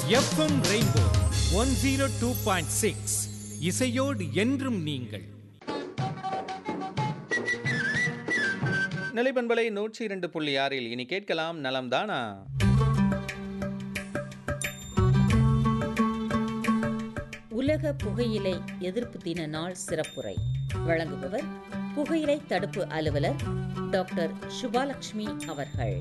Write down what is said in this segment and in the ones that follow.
FM rainbow one zero two point six இசையோடு என்றும் நீங்கள் நிலைப்பண்பலை நூற்றி இரண்டு புள்ளி ஆறில் இனி கேட்கலாம் நலம் தானா உலக புகையிலை எதிர்ப்பு தின நாள் சிறப்புரை வழங்குபவர் புகையிலை தடுப்பு அலுவலர் டாக்டர் சுபாலட்சுமி அவர்கள்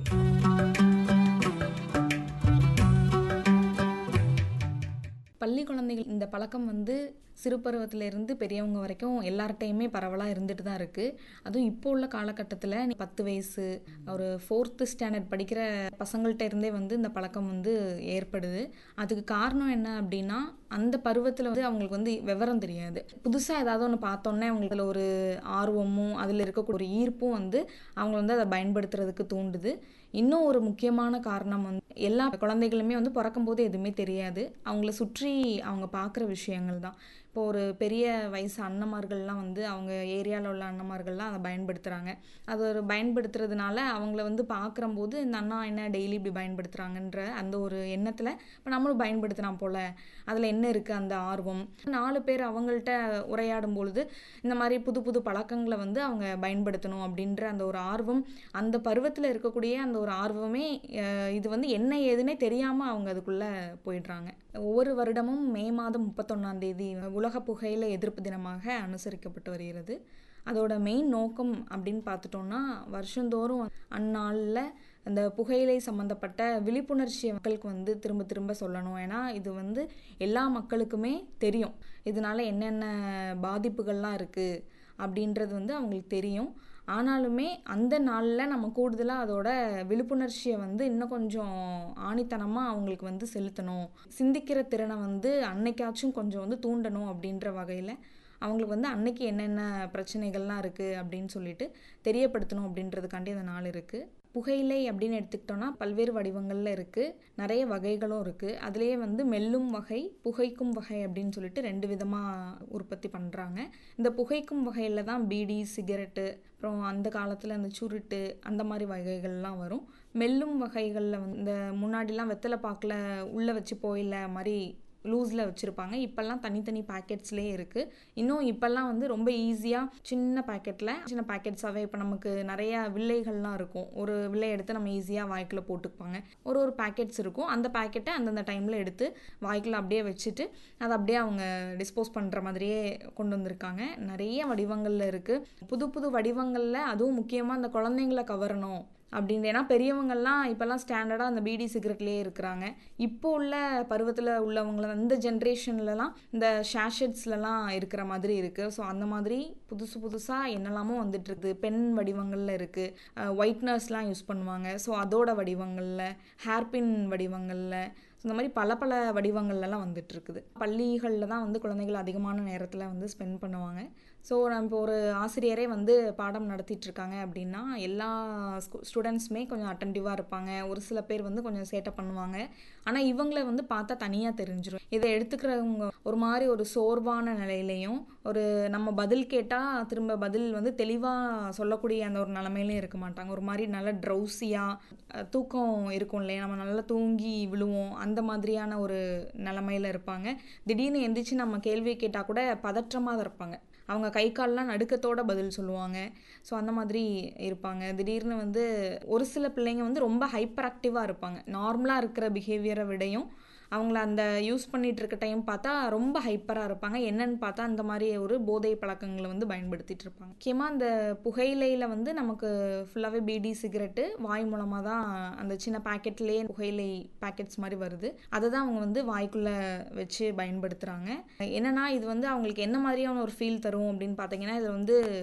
பள்ளி குழந்தைகள் இந்த பழக்கம் வந்து சிறு பருவத்திலேருந்து பெரியவங்க வரைக்கும் எல்லார்ட்டையுமே பரவலாக இருந்துட்டு தான் இருக்குது அதுவும் இப்போ உள்ள காலகட்டத்தில் நீ பத்து வயசு ஒரு ஃபோர்த்து ஸ்டாண்டர்ட் படிக்கிற பசங்கள்கிட்ட இருந்தே வந்து இந்த பழக்கம் வந்து ஏற்படுது அதுக்கு காரணம் என்ன அப்படின்னா அந்த பருவத்தில் வந்து அவங்களுக்கு வந்து விவரம் தெரியாது புதுசாக ஏதாவது ஒன்று பார்த்தோன்னே அவங்களுக்கு அதில் ஒரு ஆர்வமும் அதில் இருக்கக்கூடிய ஒரு ஈர்ப்பும் வந்து அவங்க வந்து அதை பயன்படுத்துறதுக்கு தூண்டுது இன்னும் ஒரு முக்கியமான காரணம் வந்து எல்லா குழந்தைகளுமே வந்து பிறக்கும்போது எதுவுமே தெரியாது அவங்கள சுற்றி அவங்க பார்க்குற விஷயங்கள் தான் இப்போ ஒரு பெரிய வயசு அண்ணமார்கள்லாம் வந்து அவங்க ஏரியாவில் உள்ள அண்ணமார்கள்லாம் அதை பயன்படுத்துகிறாங்க அது ஒரு பயன்படுத்துறதுனால அவங்கள வந்து பார்க்குறம்போது இந்த அண்ணா என்ன டெய்லி இப்படி பயன்படுத்துகிறாங்கன்ற அந்த ஒரு எண்ணத்தில் இப்போ நம்மளும் பயன்படுத்தலாம் போல் அதில் என்ன இருக்குது அந்த ஆர்வம் நாலு பேர் அவங்கள்ட்ட உரையாடும் பொழுது இந்த மாதிரி புது புது பழக்கங்களை வந்து அவங்க பயன்படுத்தணும் அப்படின்ற அந்த ஒரு ஆர்வம் அந்த பருவத்தில் இருக்கக்கூடிய அந்த ஒரு ஆர்வமே அஹ், இது வந்து என்ன ஏதுன்னே தெரியாமல் அவங்க அதுக்குள்ளே போயிடுறாங்க ஒவ்வொரு வருடமும் மே மாதம் முப்பத்தொன்னாம் தேதி உலக புகையிலை எதிர்ப்பு தினமாக அனுசரிக்கப்பட்டு வருகிறது அதோட மெயின் நோக்கம் அப்படின்னு பார்த்துட்டோம்னா வருஷந்தோறும் அந்நாளில் அந்த புகையிலை சம்மந்தப்பட்ட விழிப்புணர்ச்சியை மக்களுக்கு வந்து திரும்ப திரும்ப சொல்லணும் ஏன்னா இது வந்து எல்லா மக்களுக்குமே தெரியும் இதனால என்னென்ன பாதிப்புகள்லாம் இருக்குது அப்படின்றது வந்து அவங்களுக்கு தெரியும் ஆனாலுமே அந்த நாளில் நம்ம கூடுதலாக அதோட விழிப்புணர்ச்சியை வந்து இன்னும் கொஞ்சம் ஆணித்தனமாக அவங்களுக்கு வந்து செலுத்தணும் சிந்திக்கிற திறனை வந்து அன்னைக்காச்சும் கொஞ்சம் வந்து தூண்டணும் அப்படின்ற வகையில் அவங்களுக்கு வந்து அன்னைக்கு என்னென்ன பிரச்சனைகள்லாம் இருக்குது அப்படின்னு சொல்லிட்டு தெரியப்படுத்தணும் அப்படின்றதுக்காண்டி அந்த நாள் இருக்குது புகையிலை அப்படின்னு எடுத்துக்கிட்டோன்னா பல்வேறு வடிவங்களில் இருக்குது நிறைய வகைகளும் இருக்குது அதுலேயே வந்து மெல்லும் வகை புகைக்கும் வகை அப்படின்னு சொல்லிட்டு ரெண்டு விதமாக உற்பத்தி பண்ணுறாங்க இந்த புகைக்கும் வகையில் தான் பீடி சிகரெட்டு அப்புறம் அந்த காலத்தில் அந்த சுருட்டு அந்த மாதிரி வகைகள்லாம் வரும் மெல்லும் வகைகளில் வந்து இந்த முன்னாடிலாம் வெத்தலை பாக்கில் உள்ளே வச்சு போயில மாதிரி லூஸில் வச்சுருப்பாங்க இப்போல்லாம் தனித்தனி பேக்கெட்ஸ்லேயே இருக்குது இன்னும் இப்போல்லாம் வந்து ரொம்ப ஈஸியாக சின்ன பேக்கெட்டில் சின்ன பேக்கெட்ஸாகவே இப்போ நமக்கு நிறையா வில்லைகள்லாம் இருக்கும் ஒரு வில்லை எடுத்து நம்ம ஈஸியாக வாய்க்குள்ள போட்டுக்குப்பாங்க ஒரு ஒரு பேக்கெட்ஸ் இருக்கும் அந்த பேக்கெட்டை அந்தந்த டைமில் எடுத்து வாய்க்குள்ள அப்படியே வச்சுட்டு அதை அப்படியே அவங்க டிஸ்போஸ் பண்ணுற மாதிரியே கொண்டு வந்திருக்காங்க நிறைய வடிவங்களில் இருக்குது புது புது வடிவங்களில் அதுவும் முக்கியமாக அந்த குழந்தைங்கள கவரணும் அப்படின்னு ஏன்னா பெரியவங்கள்லாம் இப்போல்லாம் ஸ்டாண்டர்டாக அந்த பீடி சிகரெட்லேயே இருக்கிறாங்க இப்போ உள்ள பருவத்தில் உள்ளவங்கள இந்த ஜென்ரேஷன்லலாம் இந்த ஷேஷட்ஸ்லலாம் இருக்கிற மாதிரி இருக்குது ஸோ அந்த மாதிரி புதுசு புதுசாக என்னெல்லாமோ வந்துட்டு இருக்குது பென் வடிவங்களில் இருக்குது ஒயிட்னர்ஸ்லாம் யூஸ் பண்ணுவாங்க ஸோ அதோட வடிவங்களில் ஹேர்பின் வடிவங்களில் இந்த மாதிரி பல பல வடிவங்கள்லாம் வந்துட்டு இருக்குது பள்ளிகளில் தான் வந்து குழந்தைகள் அதிகமான நேரத்தில் வந்து ஸ்பெண்ட் பண்ணுவாங்க ஸோ நம்ம இப்போ ஒரு ஆசிரியரே வந்து பாடம் நடத்திட்டு இருக்காங்க அப்படின்னா எல்லா ஸ்டூடெண்ட்ஸுமே கொஞ்சம் அட்டன்டிவாக இருப்பாங்க ஒரு சில பேர் வந்து கொஞ்சம் சேட்டை பண்ணுவாங்க ஆனால் இவங்கள வந்து பார்த்தா தனியாக தெரிஞ்சிடும் இதை எடுத்துக்கிறவங்க ஒரு மாதிரி ஒரு சோர்வான நிலையிலையும் ஒரு நம்ம பதில் கேட்டால் திரும்ப பதில் வந்து தெளிவாக சொல்லக்கூடிய அந்த ஒரு நிலமையிலையும் இருக்க மாட்டாங்க ஒரு மாதிரி நல்ல ட்ரௌசியாக தூக்கம் இருக்கும் இல்லையா நம்ம நல்லா தூங்கி விழுவோம் அந்த மாதிரியான ஒரு நிலமையில இருப்பாங்க திடீர்னு எந்திரிச்சு நம்ம கேள்வி கேட்டால் கூட பதற்றமாக தான் இருப்பாங்க அவங்க கை கால்லாம் நடுக்கத்தோட பதில் சொல்லுவாங்க ஸோ அந்த மாதிரி இருப்பாங்க திடீர்னு வந்து ஒரு சில பிள்ளைங்க வந்து ரொம்ப ஹைப்பர் ஆக்டிவாக இருப்பாங்க நார்மலாக இருக்கிற பிஹேவியரை விடையும் அவங்கள அந்த யூஸ் பண்ணிட்டு இருக்க டைம் பார்த்தா ரொம்ப ஹைப்பராக இருப்பாங்க என்னன்னு பார்த்தா அந்த மாதிரி ஒரு போதை பழக்கங்களை வந்து பயன்படுத்திட்டு இருப்பாங்க முக்கியமாக அந்த புகையிலையில் வந்து நமக்கு ஃபுல்லாகவே பீடி சிகரெட்டு வாய் மூலமாக தான் அந்த சின்ன பேக்கெட்லேயே புகையிலை பேக்கெட்ஸ் மாதிரி வருது அதை தான் அவங்க வந்து வாய்க்குள்ளே வச்சு பயன்படுத்துகிறாங்க என்னன்னா இது வந்து அவங்களுக்கு என்ன மாதிரியான ஒரு ஃபீல் தரும் அப்படின்னு பார்த்தீங்கன்னா இதில் வந்து